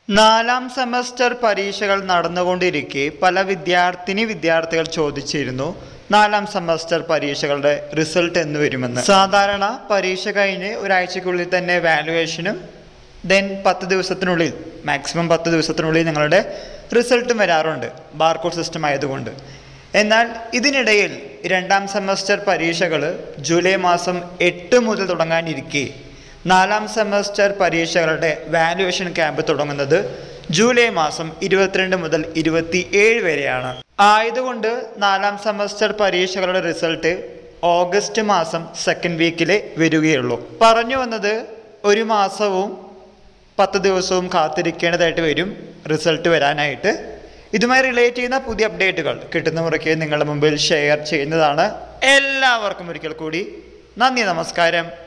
നാലാം സെമസ്റ്റർ പരീക്ഷകൾ നടന്നുകൊണ്ടിരിക്കെ പല വിദ്യാർത്ഥിനി വിദ്യാർത്ഥികൾ ചോദിച്ചിരുന്നു നാലാം സെമസ്റ്റർ പരീക്ഷകളുടെ റിസൾട്ട് എന്ന് വരുമെന്ന് സാധാരണ പരീക്ഷ കഴിഞ്ഞ് ഒരാഴ്ചക്കുള്ളിൽ തന്നെ വാലുവേഷനും ദെൻ പത്ത് ദിവസത്തിനുള്ളിൽ മാക്സിമം പത്ത് ദിവസത്തിനുള്ളിൽ നിങ്ങളുടെ റിസൾട്ടും വരാറുണ്ട് ബാർകോഡ് സിസ്റ്റം ആയതുകൊണ്ട് എന്നാൽ ഇതിനിടയിൽ രണ്ടാം സെമസ്റ്റർ പരീക്ഷകൾ ജൂലൈ മാസം എട്ട് മുതൽ തുടങ്ങാനിരിക്കെ നാലാം സെമസ്റ്റർ പരീക്ഷകളുടെ വാലുവേഷൻ ക്യാമ്പ് തുടങ്ങുന്നത് ജൂലൈ മാസം ഇരുപത്തിരണ്ട് മുതൽ ഇരുപത്തി ഏഴ് വരെയാണ് ആയതുകൊണ്ട് നാലാം സെമസ്റ്റർ പരീക്ഷകളുടെ റിസൾട്ട് ഓഗസ്റ്റ് മാസം സെക്കൻഡ് വീക്കിൽ വരികയുള്ളൂ പറഞ്ഞു വന്നത് ഒരു മാസവും പത്ത് ദിവസവും കാത്തിരിക്കേണ്ടതായിട്ട് വരും റിസൾട്ട് വരാനായിട്ട് ഇതുമായി റിലേറ്റ് ചെയ്യുന്ന പുതിയ അപ്ഡേറ്റുകൾ കിട്ടുന്ന മുറയ്ക്ക് നിങ്ങളുടെ മുമ്പിൽ ഷെയർ ചെയ്യുന്നതാണ് എല്ലാവർക്കും ഒരിക്കൽ കൂടി നന്ദി നമസ്കാരം